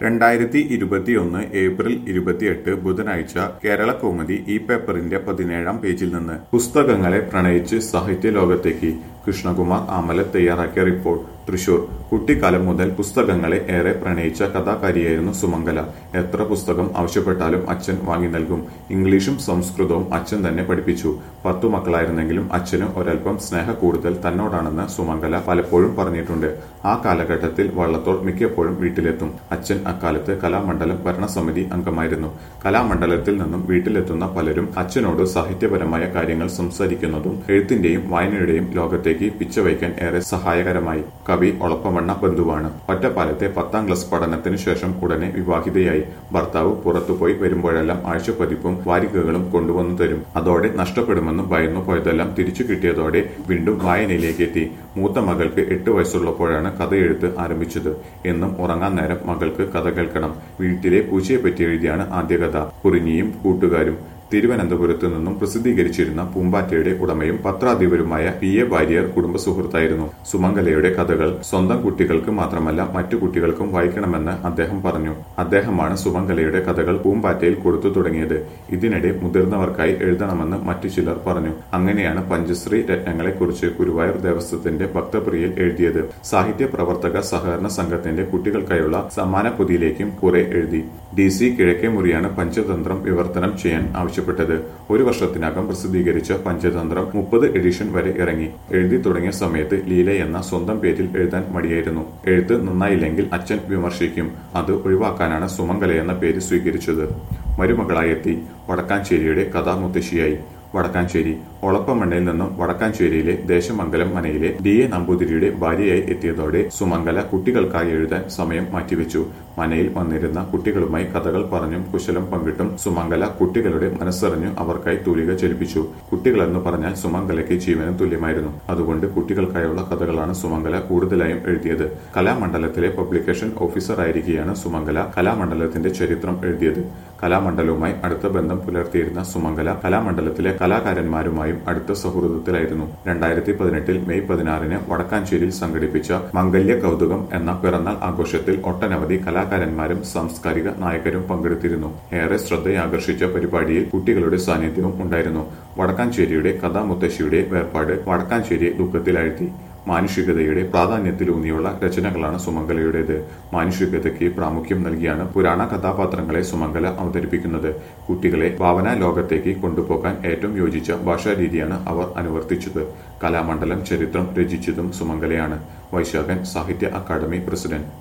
രണ്ടായിരത്തി ഇരുപത്തിയൊന്ന് ഏപ്രിൽ ഇരുപത്തിയെട്ട് ബുധനാഴ്ച കേരള കൗമുദി ഈ പേപ്പറിന്റെ പതിനേഴാം പേജിൽ നിന്ന് പുസ്തകങ്ങളെ പ്രണയിച്ച് സാഹിത്യ ലോകത്തേക്ക് കൃഷ്ണകുമാർ ആമല തയ്യാറാക്കിയ റിപ്പോർട്ട് തൃശൂർ കുട്ടിക്കാലം മുതൽ പുസ്തകങ്ങളെ ഏറെ പ്രണയിച്ച കഥാകാരിയായിരുന്നു സുമംഗല എത്ര പുസ്തകം ആവശ്യപ്പെട്ടാലും അച്ഛൻ വാങ്ങി നൽകും ഇംഗ്ലീഷും സംസ്കൃതവും അച്ഛൻ തന്നെ പഠിപ്പിച്ചു പത്തു മക്കളായിരുന്നെങ്കിലും അച്ഛന് ഒരൽപ്പം സ്നേഹ കൂടുതൽ തന്നോടാണെന്ന് സുമംഗല പലപ്പോഴും പറഞ്ഞിട്ടുണ്ട് ആ കാലഘട്ടത്തിൽ വള്ളത്തോൾ മിക്കപ്പോഴും വീട്ടിലെത്തും അച്ഛൻ അക്കാലത്ത് കലാമണ്ഡലം ഭരണസമിതി അംഗമായിരുന്നു കലാമണ്ഡലത്തിൽ നിന്നും വീട്ടിലെത്തുന്ന പലരും അച്ഛനോട് സാഹിത്യപരമായ കാര്യങ്ങൾ സംസാരിക്കുന്നതും എഴുത്തിന്റെയും വായനയുടെയും ലോകത്തേക്ക് പിച്ചവയ്ക്കാൻ ഏറെ സഹായകരമായി കവി ഒളപ്പമണ്ണ ബന്ധുവാണ് ഒറ്റപ്പാലത്തെ പത്താം ക്ലാസ് പഠനത്തിന് ശേഷം ഉടനെ വിവാഹിതയായി ഭർത്താവ് പുറത്തുപോയി വരുമ്പോഴെല്ലാം ആഴ്ചപ്പതിപ്പും വാരികകളും കൊണ്ടുവന്നു തരും അതോടെ നഷ്ടപ്പെടുമെന്നും ഭയന്നു പോയതെല്ലാം തിരിച്ചു കിട്ടിയതോടെ വീണ്ടും വായനയിലേക്ക് എത്തി മൂത്ത മകൾക്ക് എട്ട് വയസ്സുള്ളപ്പോഴാണ് കഥ എഴുത്ത് ആരംഭിച്ചത് എന്നും ഉറങ്ങാൻ നേരം മകൾക്ക് കഥ കേൾക്കണം വീട്ടിലെ പൂച്ചയെപ്പറ്റി എഴുതിയാണ് ആദ്യ കഥ കുറിഞ്ഞിയും കൂട്ടുകാരും തിരുവനന്തപുരത്ത് നിന്നും പ്രസിദ്ധീകരിച്ചിരുന്ന പൂമ്പാറ്റയുടെ ഉടമയും പത്രാധിപരുമായ പി എ വാര്യർ കുടുംബ സുഹൃത്തായിരുന്നു സുമംഗലയുടെ കഥകൾ സ്വന്തം കുട്ടികൾക്ക് മാത്രമല്ല മറ്റു കുട്ടികൾക്കും വായിക്കണമെന്ന് അദ്ദേഹം പറഞ്ഞു അദ്ദേഹമാണ് സുമംഗലയുടെ കഥകൾ പൂമ്പാറ്റയിൽ കൊടുത്തു തുടങ്ങിയത് ഇതിനിടെ മുതിർന്നവർക്കായി എഴുതണമെന്ന് മറ്റു ചിലർ പറഞ്ഞു അങ്ങനെയാണ് പഞ്ചശ്രീ രത്നങ്ങളെക്കുറിച്ച് ഗുരുവായൂർ ദേവസ്വത്തിന്റെ ഭക്തപ്രിയയിൽ എഴുതിയത് സാഹിത്യ പ്രവർത്തക സഹകരണ സംഘത്തിന്റെ കുട്ടികൾക്കായുള്ള സമ്മാന പൊതിയിലേക്കും കുറെ എഴുതി ഡി സി കിഴക്കേ മുറിയാണ് പഞ്ചതന്ത്രം വിവർത്തനം ചെയ്യാൻ ആവശ്യപ്പെട്ടത് ഒരു വർഷത്തിനകം പ്രസിദ്ധീകരിച്ച പഞ്ചതന്ത്രം മുപ്പത് എഡിഷൻ വരെ ഇറങ്ങി എഴുതി തുടങ്ങിയ സമയത്ത് ലീല എന്ന സ്വന്തം പേരിൽ എഴുതാൻ മടിയായിരുന്നു എഴുത്ത് നന്നായില്ലെങ്കിൽ അച്ഛൻ വിമർശിക്കും അത് ഒഴിവാക്കാനാണ് സുമംഗല എന്ന പേര് സ്വീകരിച്ചത് മരുമകളായെത്തി വടക്കാഞ്ചേരിയുടെ കഥാമുത്തശ്ശിയായി വടക്കാഞ്ചേരി ഒളപ്പമണ്ണയിൽ നിന്നും വടക്കാഞ്ചേരിയിലെ ദേശമംഗലം മനയിലെ ഡി എ നമ്പൂതിരിയുടെ ഭാര്യയായി എത്തിയതോടെ സുമംഗല കുട്ടികൾക്കായി എഴുതാൻ സമയം മാറ്റിവെച്ചു മനയിൽ വന്നിരുന്ന കുട്ടികളുമായി കഥകൾ പറഞ്ഞും കുശലം പങ്കിട്ടും സുമംഗല കുട്ടികളുടെ മനസ്സറിഞ്ഞു അവർക്കായി തൂലിക ചലിപ്പിച്ചു കുട്ടികളെന്ന് പറഞ്ഞാൽ സുമംഗലയ്ക്ക് ജീവനും തുല്യമായിരുന്നു അതുകൊണ്ട് കുട്ടികൾക്കായുള്ള കഥകളാണ് സുമംഗല കൂടുതലായും എഴുതിയത് കലാമണ്ഡലത്തിലെ പബ്ലിക്കേഷൻ ഓഫീസറായിരിക്കെയാണ് സുമംഗല കലാമണ്ഡലത്തിന്റെ ചരിത്രം എഴുതിയത് കലാമണ്ഡലവുമായി അടുത്ത ബന്ധം പുലർത്തിയിരുന്ന സുമംഗല കലാമണ്ഡലത്തിലെ കലാകാരന്മാരുമായും അടുത്ത സൗഹൃദത്തിലായിരുന്നു രണ്ടായിരത്തി പതിനെട്ടിൽ മെയ് പതിനാറിന് വടക്കാഞ്ചേരിയിൽ സംഘടിപ്പിച്ച മംഗല്യ കൗതുകം എന്ന പിറന്നാൾ ആഘോഷത്തിൽ ഒട്ടനവധി കലാകാരന്മാരും സാംസ്കാരിക നായകരും പങ്കെടുത്തിരുന്നു ഏറെ ശ്രദ്ധയാകർഷിച്ച പരിപാടിയിൽ കുട്ടികളുടെ സാന്നിധ്യവും ഉണ്ടായിരുന്നു വടക്കാഞ്ചേരിയുടെ കഥാമുത്തശ്ശിയുടെ വേർപാട് വടക്കാഞ്ചേരിയെ ദുഃഖത്തിലാഴ്ത്തി മാനുഷികതയുടെ പ്രാധാന്യത്തിലൂന്നിയുള്ള രചനകളാണ് സുമംഗലയുടേത് മാനുഷികതയ്ക്ക് പ്രാമുഖ്യം നൽകിയാണ് പുരാണ കഥാപാത്രങ്ങളെ സുമംഗല അവതരിപ്പിക്കുന്നത് കുട്ടികളെ ഭാവനാ ലോകത്തേക്ക് കൊണ്ടുപോകാൻ ഏറ്റവും യോജിച്ച ഭാഷാരീതിയാണ് അവർ അനുവർത്തിച്ചത് കലാമണ്ഡലം ചരിത്രം രചിച്ചതും സുമംഗലയാണ് വൈശാഖൻ സാഹിത്യ അക്കാദമി പ്രസിഡന്റ്